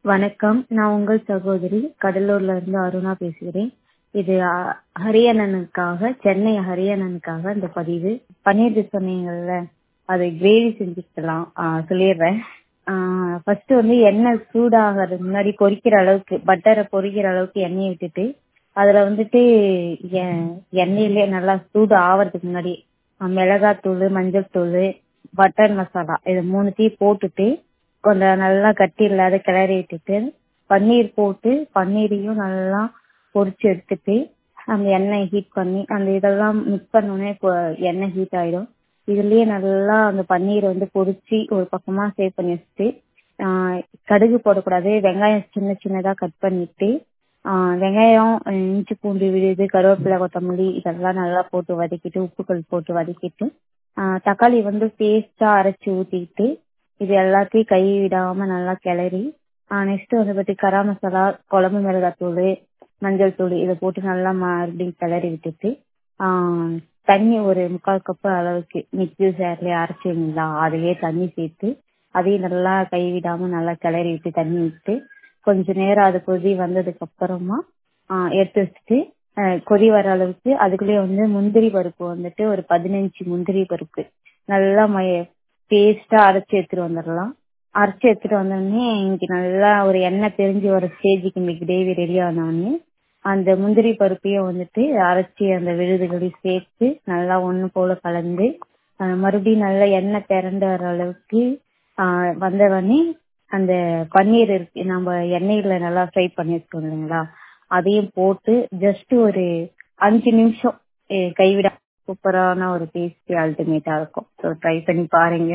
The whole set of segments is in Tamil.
வணக்கம் நான் உங்கள் சகோதரி கடலூர்ல இருந்து அருணா பேசுகிறேன் இது அ- ஹரியண்ணனுக்காக சென்னை ஹரியண்ணனுக்காக இந்த பதிவு பன்னீர் சொன்னீங்கல்ல அது கிரேவி செஞ்சுக்கலாம் ஆ, சொல்லிடுறேன் ஃபர்ஸ்ட் வந்து எண்ணெய் சூடாகிறது முன்னாடி பொரிக்கிற அளவுக்கு பட்டரை பொரிக்கிற அளவுக்கு எண்ணெயை விட்டுட்டு அதுல வந்துட்டு எ- எண்ணெயிலே நல்லா சூடு ஆவறதுக்கு முன்னாடி அஹ், மிளகாத்தூள் மஞ்சள் தூள் பட்டர் மசாலா இது மூணுத்தையும் போட்டுட்டு கொஞ்சம் நல்லா கட்டி இல்லாத கிளறி விட்டுட்டு பன்னீர் போட்டு பன்னீரையும் நல்லா பொரிச்சு எடுத்துட்டு அந்த எண்ணெய் ஹீட் பண்ணி அந்த இதெல்லாம் மிக்ஸ் பண்ணோடனே எண்ணெய் ஹீட் ஆயிடும் இதுலயே நல்லா அந்த பன்னீர் வந்து பொரிச்சு ஒரு பக்கமா சேவ் பண்ணி வச்சுட்டு ஆஹ் கடுகு போடக்கூடாது வெங்காயம் சின்ன சின்னதா கட் பண்ணிட்டு ஆஹ் வெங்காயம் அஹ் இஞ்சி பூண்டு விழுது கருவேப்பிலை கொத்தமல்லி இதெல்லாம் நல்லா போட்டு வதக்கிட்டு உப்புக்கள் போட்டு வதக்கிட்டு ஆஹ் தக்காளி வந்து பேஸ்டா அரைச்சு ஊத்திட்டு இது எல்லாத்தையும் கை விடாம நல்லா கிளறி நெக்ஸ்ட் வந்து பத்தி கரம் மசாலா குழம்பு மிளகாத்தூள் மஞ்சள் தூள் இதை போட்டு நல்லா மறுபடியும் கிளறி விட்டுட்டு ஆஹ் தண்ணி ஒரு முக்கால் கப்பு அளவுக்கு மிக்ஸி ஜார்லயே அரைச்சிங்களா அதுலயே தண்ணி சேர்த்து அதையும் நல்லா கை விடாம நல்லா கிளறி விட்டு தண்ணி விட்டு கொஞ்ச நேரம் அது கொதி வந்ததுக்கு அப்புறமா ஆஹ் எடுத்து வச்சுட்டு ஆஹ் கொதி வர அளவுக்கு அதுக்குள்ளேயே வந்து முந்திரி பருப்பு வந்துட்டு ஒரு பதினஞ்சு முந்திரி பருப்பு நல்லா மய பேஸ்டா அரைச்சு எடுத்துட்டு வந்துடலாம் அரைச்சு எடுத்துட்டு வந்தோடனே இங்க நல்லா ஒரு எண்ணெய் பிரிஞ்சு வர ஸ்டேஜுக்கு இந்த கிரேவி ரெடி ஆனோடனே அந்த முந்திரி பருப்பையும் வந்துட்டு அரைச்சி அந்த விழுதுகளையும் சேர்த்து நல்லா ஒண்ணு போல கலந்து ஆஹ் மறுபடியும் நல்லா எண்ணெய் திரண்டு வர அளவுக்கு ஆஹ் வந்தவொடனே அந்த பன்னீர் இருக்கு நம்ம எண்ணெயில நல்லா ஃப்ரை பண்ணி வச்சிருக்கோம் இல்லைங்களா அதையும் போட்டு ஜஸ்ட் ஒரு அஞ்சு நிமிஷம் eh, கைவிட சூப்பரான ஒரு டேஸ்டி அல்டிமேட்டா இருக்கும் ஸோ ட்ரை பண்ணி பாருங்க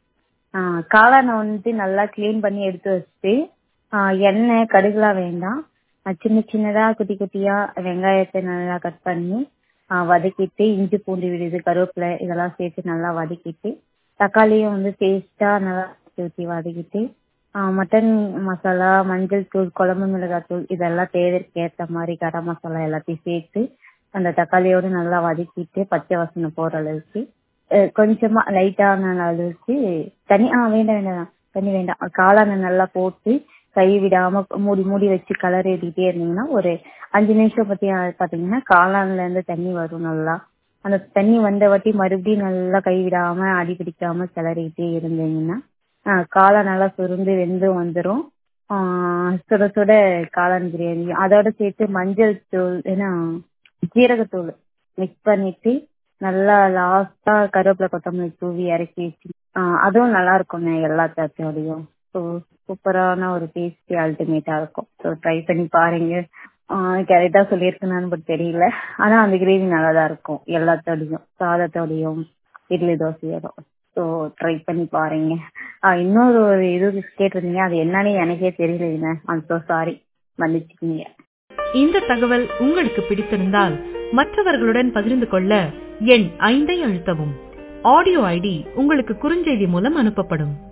ஆஹ் காளானை வந்துட்டு நல்லா க்ளீன் பண்ணி எடுத்து வச்சுட்டு ஆஹ் எண்ணெய் கடுகுலாம் வேண்டாம் ஆஹ் சின்ன சின்னதா குட்டி குட்டியா வெங்காயத்தை நல்லா கட் பண்ணி ஆஹ் வதக்கிட்டு இஞ்சி பூண்டு விழுது கருவேப்பிலை இதெல்லாம் சேர்த்து நல்லா வதக்கிட்டு தக்காளியும் வந்து பேஸ்டா நல்லா ஊற்றி வதக்கிட்டு ஆஹ் மட்டன் மசாலா மஞ்சள் தூள் குழம்பு மிளகாய் தூள் இதெல்லாம் தேவைக்கு ஏற்ற மாதிரி கரம் மசாலா எல்லாத்தையும் சேர்த்து அந்த தக்காளியோட நல்லா வதக்கிட்டு பச்சை வாசனை போற அளவுக்கு அஹ் கொஞ்சமா லைட்டான அளவுக்கு தண்ணி ஆ வேண்டாம் வேண்டாம் தண்ணி வேண்டாம் காளானை நல்லா போட்டு கை விடாம மூடி மூடி வச்சு கலர் ஏறிட்டே இருந்தீங்கன்னா ஒரு அஞ்சு நிமிஷம் பத்தி பாத்தீங்கன்னா காளான்ல இருந்து தண்ணி வரும் நல்லா அந்த தண்ணி வந்த வாட்டி மறுபடியும் நல்லா கை விடாம அடி பிடிக்காம கிளறிட்டே இருந்தீங்கன்னா ஆஹ் காளான் நல்லா சுருண்டு வெந்து வந்துரும் ஆஹ் சுட சுட காளான் பிரியாணி அதோட சேர்த்து மஞ்சள் தூள் ஏன்னா ஜீரகத்தூள் மிக்ஸ் பண்ணிட்டு நல்லா லாஸ்டா கருவேப்பிலை கொத்தமல்லி தூவி இறக்கி வச்சு ஆஹ் அதுவும் நல்லா இருக்குங்க எல்லா தட்டோடையும் ஸோ சூப்பரான ஒரு டேஸ்டி அல்டிமேட்டா இருக்கும் ஸோ ட்ரை பண்ணி பாருங்க கரெக்டா சொல்லியிருக்கேனான்னு பட் தெரியல ஆனா அந்த கிரேவி நல்லா தான் இருக்கும் எல்லாத்தோடையும் சாதத்தோடையும் இட்லி தோசையோடும் ஸோ ட்ரை பண்ணி பாருங்க ஆஹ் இன்னொரு ஒரு இது கேட்டிருந்தீங்க அது என்னன்னு எனக்கே தெரியலைங்க ஐம் ஸோ சாரி மன்னிச்சுக்கீங்க இந்த தகவல் உங்களுக்கு பிடித்திருந்தால் மற்றவர்களுடன் பகிர்ந்து கொள்ள எண் ஐந்தை அழுத்தவும் ஆடியோ ஐடி உங்களுக்கு குறுஞ்செய்தி மூலம் அனுப்பப்படும்